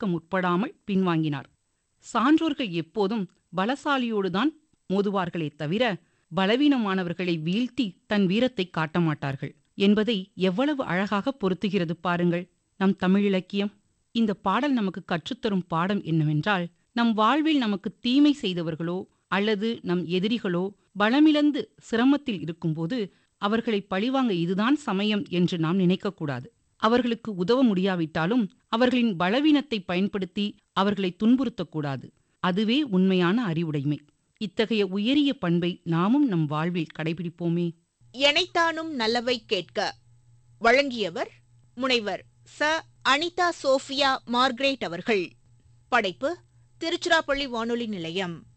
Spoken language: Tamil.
பார்க்க முற்படாமல் பின்வாங்கினார் சான்றோர்கள் எப்போதும் பலசாலியோடுதான் மோதுவார்களே தவிர பலவீனமானவர்களை வீழ்த்தி தன் வீரத்தை காட்ட மாட்டார்கள் என்பதை எவ்வளவு அழகாக பொருத்துகிறது பாருங்கள் நம் தமிழிலக்கியம் இந்த பாடல் நமக்கு கற்றுத்தரும் பாடம் என்னவென்றால் நம் வாழ்வில் நமக்கு தீமை செய்தவர்களோ அல்லது நம் எதிரிகளோ பலமிழந்து சிரமத்தில் இருக்கும்போது அவர்களை பழிவாங்க இதுதான் சமயம் என்று நாம் நினைக்கக்கூடாது அவர்களுக்கு உதவ முடியாவிட்டாலும் அவர்களின் பலவீனத்தை பயன்படுத்தி அவர்களை துன்புறுத்தக்கூடாது அதுவே உண்மையான அறிவுடைமை இத்தகைய உயரிய பண்பை நாமும் நம் வாழ்வில் கடைபிடிப்போமே எனைத்தானும் நல்லவை கேட்க வழங்கியவர் முனைவர் ச அனிதா சோஃபியா மார்க்ரேட் அவர்கள் படைப்பு திருச்சிராப்பள்ளி வானொலி நிலையம்